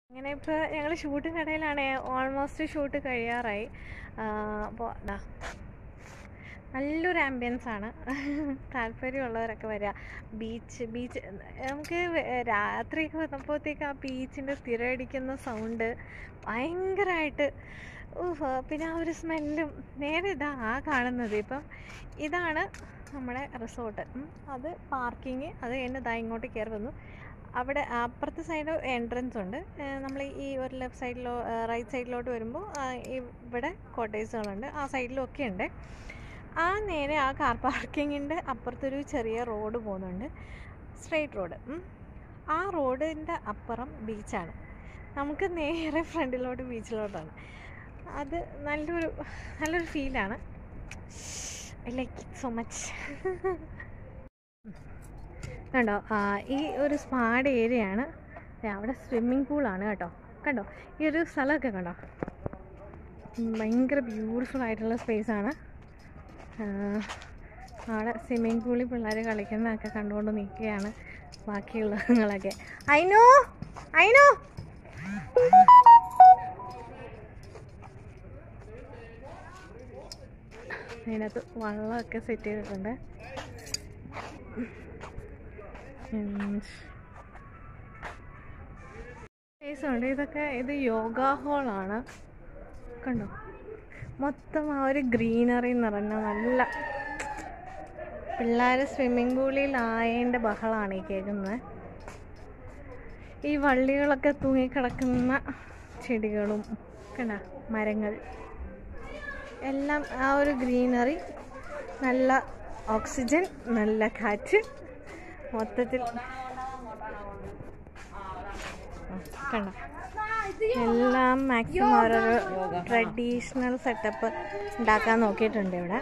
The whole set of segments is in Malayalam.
അങ്ങനെ ഇപ്പോൾ ഞങ്ങൾ ഷൂട്ടിനിടയിലാണ് ഓൾമോസ്റ്റ് ഷൂട്ട് കഴിയാറായി അപ്പോൾ ദാ നല്ലൊരു ആംബിയൻസ് ആണ് താല്പര്യമുള്ളവരൊക്കെ വരിക ബീച്ച് ബീച്ച് നമുക്ക് വെ- രാത്രിയൊക്കെ വന്നപ്പോഴത്തേക്ക് ആ ബീച്ചിൻ്റെ തിരയടിക്കുന്ന സൗണ്ട് ഭയങ്കരമായിട്ട് ഊഹ് പിന്നെ ആ ഒരു സ്മെല്ലും നേരെ ഇതാ ആ കാണുന്നത് ഇപ്പം ഇതാണ് നമ്മുടെ റിസോർട്ട് അത് പാർക്കിങ് അത് കഴിഞ്ഞ് ഇതാ ഇങ്ങോട്ട് കയറി വന്നു അവിടെ അപ്പുറത്തെ സൈഡ് എൻട്രൻസ് ഉണ്ട് നമ്മൾ ഈ ഒരു ലെഫ്റ്റ് സൈഡിലോ റൈറ്റ് സൈഡിലോട്ട് വരുമ്പോൾ ഇവിടെ കോട്ടേഴ്സുകളുണ്ട് ആ സൈഡിലും ഒക്കെ ഉണ്ട് ആ നേരെ ആ കാർ പാർക്കിങ്ങിൻ്റെ അപ്പുറത്തൊരു ചെറിയ റോഡ് പോകുന്നുണ്ട് സ്ട്രെയിറ്റ് റോഡ് ആ റോഡിൻ്റെ അപ്പുറം ബീച്ചാണ് നമുക്ക് നേരെ ഫ്രണ്ടിലോട്ട് ബീച്ചിലോട്ടാണ് അത് നല്ലൊരു നല്ലൊരു ഫീലാണ് I like it so much കണ്ടോ ആ, ഈ ഒരു സ്പാഡ് ഏരിയയാണ് ദേ അവിടെ സ്വിമ്മിംഗ് പൂളാണ് കേട്ടോ കണ്ടോ ഈ ഒരു സ്ഥലമൊക്കെ കണ്ടോ ഉം, ഭയങ്കര ബ്യൂട്ടിഫുൾ ആയിട്ടുള്ള സ്പേസാണ് അവിടെ സ്വിമ്മിംഗ് പൂളിൽ പിള്ളേർ കളിക്കുന്നതൊക്കെ കണ്ടുകൊണ്ട് നിൽക്കുകയാണ് ബാക്കിയുള്ളവങ്ങളൊക്കെ അയിനോ അയിനോ അതിനകത്ത് വള്ളമൊക്കെ സെറ്റ് ചെയ്തിട്ടുണ്ട് സ്പേസ് ഉണ്ട് ഇതൊക്കെ ഇത് യോഗ ഹോളാണ് കണ്ടോ മൊത്തം ആ ഒരു ഗ്രീനറി നിറഞ്ഞ നല്ല പിള്ളേർ സ്വിമ്മിംഗ് പൂളിൽ ആയതിൻ്റെ ബഹളമാണ് ഈ കേൾക്കുന്നത് ഈ വള്ളികളൊക്കെ തൂങ്ങിക്കിടക്കുന്ന ചെടികളും കണ്ട മരങ്ങൾ എല്ലാം ആ ഒരു ഗ്രീനറി നല്ല ഓക്സിജൻ നല്ല കാറ്റ് മൊത്തത്തിൽ കണ്ട എല്ലാം മാക്സിമം ഓരോരോ ട്രഡീഷണൽ സെറ്റപ്പ് ഉണ്ടാക്കാൻ നോക്കിയിട്ടുണ്ട് ഇവിടെ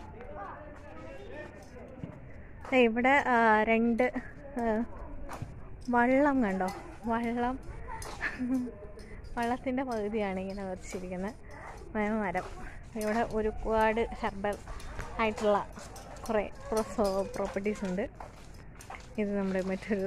ദേ ഇവിടെ ആ, രണ്ട് ആ, വള്ളം കണ്ടോ വള്ളം വള്ളത്തിൻ്റെ പകുതിയാണ് ഇങ്ങനെ വരച്ചിരിക്കുന്നത് മരം ഇവിടെ ഒരുപാട് ഹെർബൽ ആയിട്ടുള്ള കുറേ പ്രോപ്പർട്ടീസ് ഉണ്ട് ഇത് നമ്മുടെ മറ്റൊരു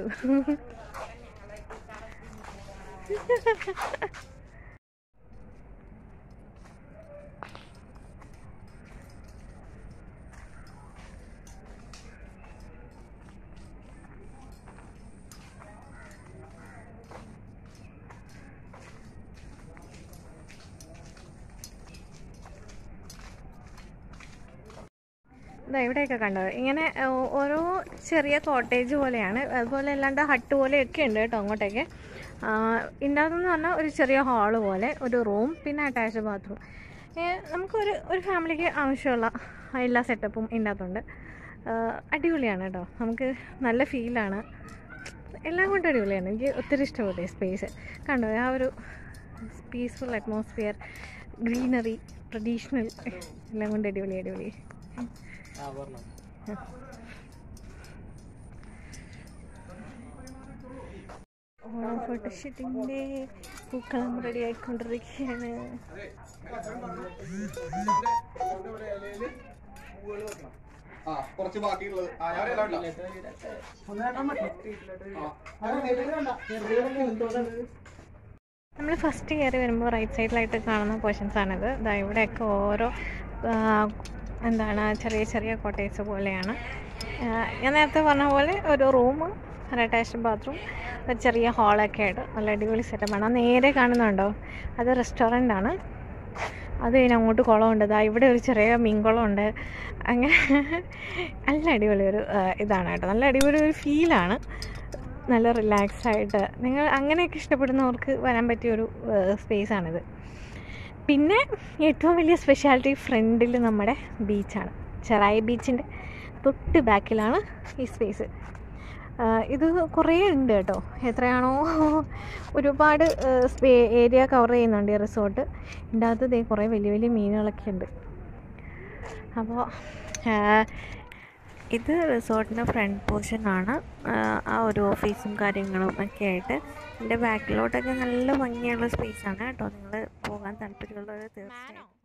ഇതാ ഇവിടെയൊക്കെ കണ്ടത് ഇങ്ങനെ ഓ- ഓരോ ചെറിയ കോട്ടേജ് പോലെയാണ് അതുപോലെ അല്ലാണ്ട് ഹട്ട് പോലെയൊക്കെ ഉണ്ട് കേട്ടോ അങ്ങോട്ടേക്ക് ഇതിനകത്തെന്ന് പറഞ്ഞാൽ ഒരു ചെറിയ ഹാള് പോലെ ഒരു റൂം പിന്നെ അറ്റാച്ച്ഡ് ബാത്റൂം നമുക്കൊരു ഒരു ഫാമിലിക്ക് ആവശ്യമുള്ള എല്ലാ സെറ്റപ്പും ഇതിനകത്തുണ്ട് ആ, അടിപൊളിയാണ് കേട്ടോ നമുക്ക് നല്ല ഫീലാണ് എല്ലാം കൊണ്ടും അടിപൊളിയാണ് എനിക്ക് ഒത്തിരി ഇഷ്ടപ്പെട്ടു ഈ സ്പേസ് കണ്ടോ ആ ഒരു പീസ്ഫുൾ അറ്റ്മോസ്ഫിയർ ഗ്രീനറി ട്രഡീഷണൽ എല്ലാം കൊണ്ട് അടിപൊളി അടിപൊളി ഓണം ഫോട്ടോഷൂട്ടിൻ്റെ പൂക്കളം റെഡി ആയിക്കൊണ്ടിരിക്കുകയാണ് ആ കുറച്ച് ബാക്കിയുള്ളത് ആ ഞാൻ എല്ലാം ഇടാം. നമ്മൾ ഫസ്റ്റ് കയറി വരുമ്പോൾ റൈറ്റ് സൈഡിലായിട്ട് കാണുന്ന പോർഷൻസ് ആണിത് ഇതാ ഇവിടെയൊക്കെ ഓരോ ആ, എന്താണ് ചെറിയ ചെറിയ കോട്ടേഴ്സ് പോലെയാണ് ആ, ഞാൻ നേരത്തെ പറഞ്ഞ പോലെ ഒരു റൂം ഒരു അറ്റാച്ച്ഡ് ബാത്റൂം ഒരു ചെറിയ ഹാളൊക്കെ ആയിട്ട് നല്ല അടിപൊളി സെറ്റപ്പാണ് ആ നേരെ കാണുന്നുണ്ടോ അത് റെസ്റ്റോറൻ്റ് ആണ് അത് കഴിഞ്ഞ് അങ്ങോട്ട് കുളമുണ്ട് ദാ ഇവിടെ ഒരു ചെറിയ മീൻകുളമുണ്ട് അങ്ങനെ നല്ല അടിപൊളി ഒരു ആ, ഇതാണ് കേട്ടോ നല്ല അടിപൊളി ഒരു ഫീലാണ് നല്ല റിലാക്സ് ആയിട്ട് നിങ്ങൾ അങ്ങനെയൊക്കെ ഇഷ്ടപ്പെടുന്നവർക്ക് വരാൻ പറ്റിയ ഒരു സ്പേസാണിത് പിന്നെ ഏറ്റവും വലിയ സ്പെഷ്യാലിറ്റി ഫ്രണ്ടിൽ നമ്മുടെ ബീച്ചാണ് ചെറായി ബീച്ചിൻ്റെ തൊട്ട് ബാക്കിലാണ് ഈ സ്പേസ് ഇത് കുറേ ഉണ്ട് കേട്ടോ എത്രയാണോ ഒരുപാട് സ്പേ ഏരിയ കവർ ചെയ്യുന്നുണ്ട് ഈ റിസോർട്ട് ഇതിൻ്റെ അകത്ത് ദേ കുറേ വലിയ വലിയ മീനുകളൊക്കെ ഉണ്ട് അപ്പോൾ ഇത് റിസോർട്ടിൻ്റെ ഫ്രണ്ട് പോർഷനാണ് ആ ഒരു ഓഫീസും കാര്യങ്ങളും ഒക്കെ ആയിട്ട് എൻ്റെ ബാക്കിലോട്ടൊക്കെ നല്ല ഭംഗിയുള്ള സ്പേസാണ് കേട്ടോ നിങ്ങൾ പോകാൻ താല്പര്യമുള്ളവർ തീർച്ചയായും